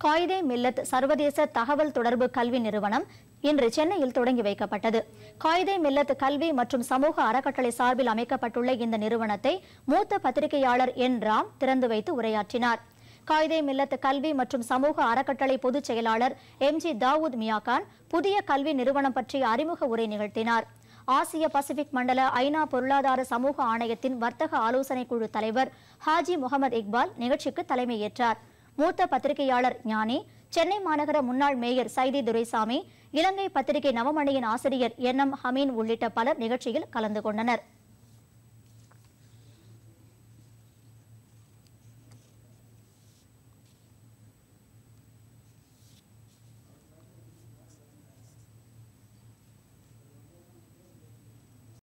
காயிதே மில்லத் சர்வதேச தகவல் தொடர்பு கல்வி நிறுவனம் இன்று சென்னையில் தொடங்கி வைக்கப்பட்டது காயிதே மில்லத் கல்வி மற்றும் சமூக அறக்கட்டளை சார்பில் அமைக்கப்பட்டுள்ள இந்த நிறுவனத்தை மூத்த பத்திரிகையாளர் என் ராம் திறந்து வைத்து உரையாற்றினார் காயிதே மில்லத் கல்வி மற்றும் சமூக அறக்கட்டளை பொதுச் செயலாளர் எம் ஜி தாவூத் மியாகான் புதிய கல்வி நிறுவனம் பற்றிய அறிமுக உரை நிகழ்த்தினார் ஆசிய பசிபிக் மண்டல ஐநா பொருளாதார சமூக ஆணையத்தின் வர்த்தக ஆலோசனை குழு தலைவர் ஹாஜி முகமது இக்பால் நிகழ்ச்சிக்கு தலைமையேற்றார் மூத்த பத்திரிகையாளர் ஞானி சென்னை மாநகர முன்னாள் மேயர் சைதி துரைசாமி இலங்கை பத்திரிகை நவமணியின் ஆசிரியர் என் எம் ஹமீன் உள்ளிட்ட பலர் நிகழ்ச்சியில் கலந்து கொண்டனர்